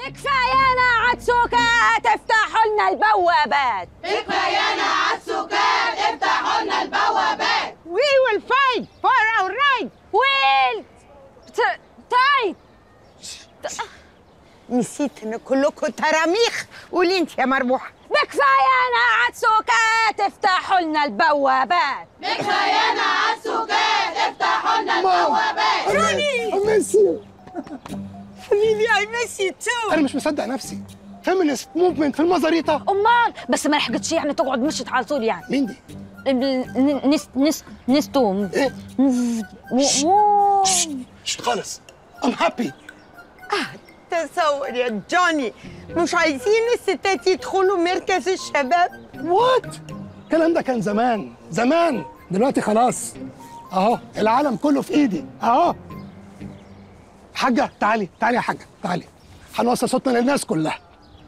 كفايانا عدسوكات افتحوا لنا البوابات كفايانا عالسكات افتحوا لنا البوابات We will fight for our right. ويل ت- تايت نسيت ان كلكم تراميخ قولي انت يا مربوحه بكفايانا عدسوكات افتحوا لنا البوابات كفايانا عالسكات افتحوا لنا البوابات ميسي حبيبي I miss you too انا مش مصدق نفسي فيمينست موفمنت في المزاريطه امال بس ما لحقتش يعني تقعد مشت على طول يعني مين دي؟ ال- نس نس نستوم ايه؟ مو- شت خالص ام هابي تصور يا جوني مش عايزين الستات يدخلوا مركز الشباب وات الكلام ده كان زمان زمان دلوقتي خلاص اهو العالم كله في ايدي اهو حاجه تعالي تعالي يا حاجه تعالي هنوصل صوتنا للناس كلها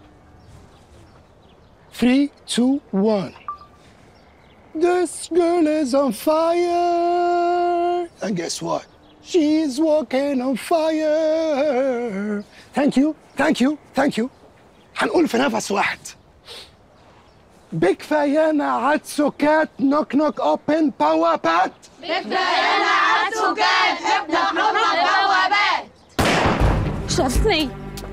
3 2 1 This girl is on fire and guess what She's walking on fire Thank you thank you thank you هنقول في نفس واحد بكفايانا عدسوكات نوك نوك اوبن باور بات كفايانا عالسكات افتحوا لنا البوابات شافني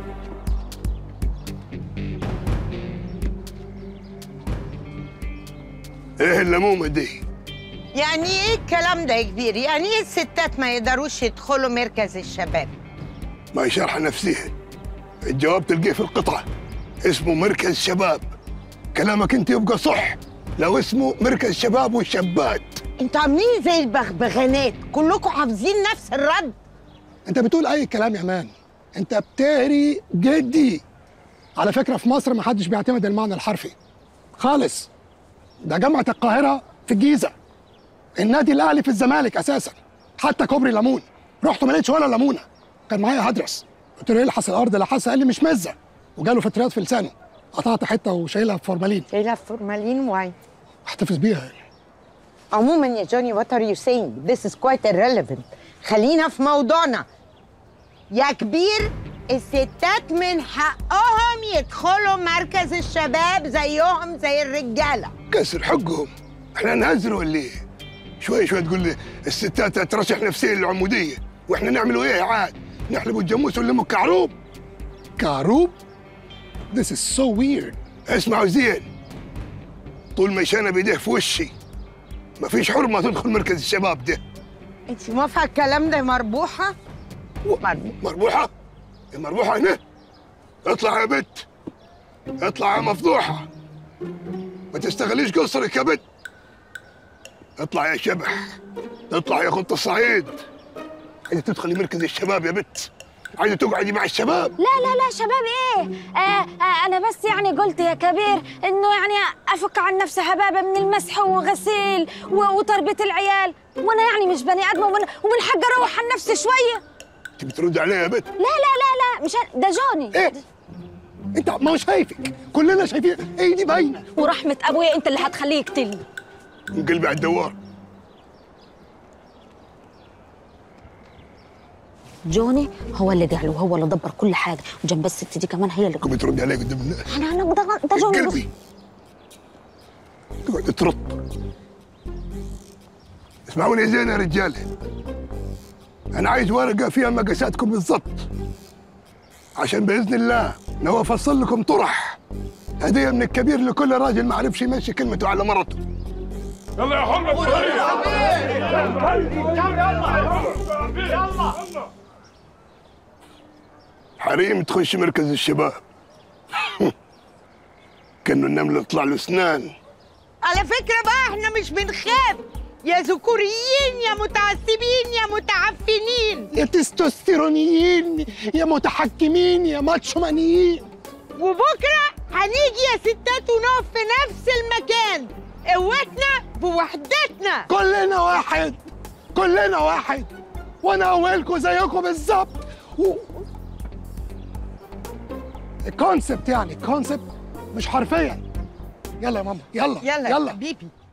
ايه اللمومه دي؟ يعني ايه الكلام ده يا كبير يعني ايه الستات ما يقدروش يدخلوا مركز الشباب ما هي شرح نفسيه الجواب تلقيه في القطعه اسمه مركز شباب كلامك انت يبقى صح لو اسمه مركز شباب والشابات انتوا عاملين زي البغبغانات كلكم حافظين نفس الرد انت بتقول اي كلام يا مان انت بتهري جدي على فكره في مصر ما حدش بيعتمد المعنى الحرفي خالص ده جامعه القاهره في الجيزه النادي الاهلي في الزمالك اساسا حتى كوبري ليمون رحت ما لقيتش ولا ليمونه كان معايا هدرس قلت له ايه اللي حصل الارض اللي حصل قال لي مش مزه وجاله فطريات في لسانه قطعت حته وشايلها في فورمالين شايلها في فورمالين واين احتفظ بيها يعني عموما يا جوني وات ار يو saying this is quite irrelevant خلينا في موضوعنا يا كبير الستات من حقهم يدخلوا مركز الشباب زيهم زي الرجاله كسر حقهم احنا نهزر ولا ايه؟ شوي شوي تقول لي الستات ترشح نفسيا للعموديه واحنا نعملوا ايه عاد؟ نحلبوا الجاموس ونلموا الكعروب كعروب؟ This is so weird اسمعوا زين طول ما يشانا بيديه في وشي مفيش حرمه تدخل مركز الشباب ده انت موافقه الكلام ده يا مربوحه مربوحه مربوحه يا مربوحه هنا اطلع يا بت اطلع يا مفضوحه ما تستغليش قصرك يا بت اطلع يا شبح اطلع يا خط الصعيد عايزه تدخلي مركز الشباب يا بت عايزه تقعدي مع الشباب لا لا لا شباب ايه آه آه انا بس يعني قلت يا كبير انه يعني افك عن نفسي هبابه من المسح وغسيل و- وتربيه العيال وانا يعني مش بني ادم ومن, ومن حق اروح عن نفسي شويه انت بترد عليا يا بت لا لا لا لا مش أنا- ده جوني ايه انت ما هو شايفك كلنا شايفين ايدي باينه ورحمه ابويا انت اللي هتخليه يقتلني انقلبي على الدوار جوني هو اللي قال وهو اللي دبر كل حاجه وجنب الست دي كمان هي اللي كنت بتردي عليا قدام الناس انا انا ده, ده جوني بص. قلبي تقعد ترط اسمعوني زين يا رجاله انا عايز ورقه فيها مقاساتكم بالضبط عشان باذن الله ناوي افصل لكم طرح هديه من الكبير لكل راجل ما عرفش يمشي كلمته على مرته يلا يا حمد حريم تخش مركز الشباب كانه النمل يطلع له اسنان على فكره بقى احنا مش بنخاف يا ذكوريين يا متعصبين يا متعفنين يا تستوستيرونيين يا متحكمين يا ماتشومانيين وبكره هنيجي يا ستات ونقف في نفس المكان قوتنا بوحدتنا كلنا واحد كلنا واحد وانا اولكم زيكم بالظبط و... الكونسبت يعني الكونسبت مش حرفيا يلا يا ماما يلا يلا يا يلا حبيبي